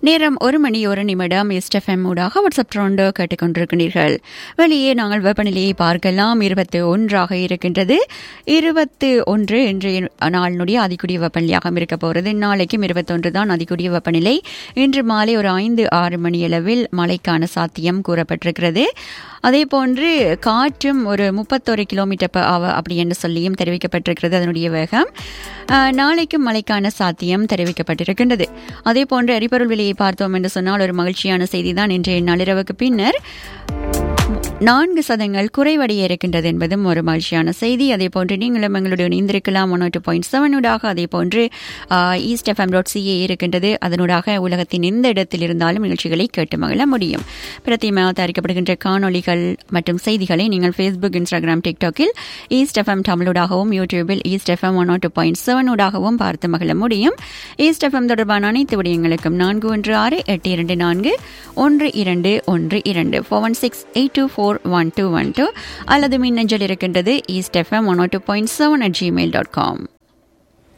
நேரம் ஒரு மணி ஒரு நிமிடம் எஸ்டெஃப்எம் ஊடாக வாட்ஸ்அப் ட்ரோண்டோ கேட்டுக்கொண்டிருக்கிறீர்கள் வெளியே நாங்கள் வெப்பநிலையை பார்க்கலாம் இருபத்தி ஒன்றாக இருக்கின்றது இருபத்தி ஒன்று இன்றைய நாளினுடைய அதிகூடிய வெப்பநிலையாக இருக்க போகிறது நாளைக்கும் இருபத்தொன்று தான் அதிகூடிய வெப்பநிலை இன்று மாலை ஒரு ஐந்து ஆறு மணி அளவில் மழைக்கான சாத்தியம் கூறப்பட்டிருக்கிறது அதே போன்று காற்றும் ஒரு முப்பத்தொரு கிலோமீட்டர் ப அவ அப்படி என்று சொல்லியும் தெரிவிக்கப்பட்டிருக்கிறது அதனுடைய வேகம் அஹ், நாளைக்கும் மழைக்கான சாத்தியம் தெரிவிக்கப்பட்டிருக்கின்றது அதே போன்று எரிபொருள் விலையை பார்த்தோம் என்று சொன்னால் ஒரு மகிழ்ச்சியான செய்தி தான் இன்றைய நள்ளிரவுக்கு பின்னர் நான்கு சதங்கள் குறைவடைய இருக்கின்றது என்பதும் ஒரு மகிழ்ச்சியான செய்தி அதே போன்று நீங்களும் எங்களுடைய இணைந்திருக்கலாம் ஒன் டூ பாயிண்ட் செவனூடாக அதே போன்று ஈஸ்ட் எஃப்எம் டாட் சிஏ இருக்கின்றது அதனூடாக உலகத்தின் எந்த இடத்தில் இருந்தாலும் நிகழ்ச்சிகளை கேட்டு மகிழ முடியும் பிரத்தியமாக தயாரிக்கப்படுகின்ற காணொளிகள் மற்றும் செய்திகளை நீங்கள் ஃபேஸ்புக் இன்ஸ்டாகிராம் டிக்டாக்கில் ஈஸ்ட் எஃப்எம் தமிழூடாகவும் யூடியூபில் East FM one two point செவனூடாகவும் பார்த்து மகிழ முடியும் ஈஸ்ட் எஃப்எம் தொடர்பான அனைத்து விடயங்களுக்கும் நான்கு ஒன்று ஆறு எட்டு இரண்டு நான்கு ஒன்று இரண்டு ஒன்று இரண்டு four one six eight two four one two one two அல்லது மின்னஞ்சல் இருக்கின்றது East FM one two point seven at Gmail dot com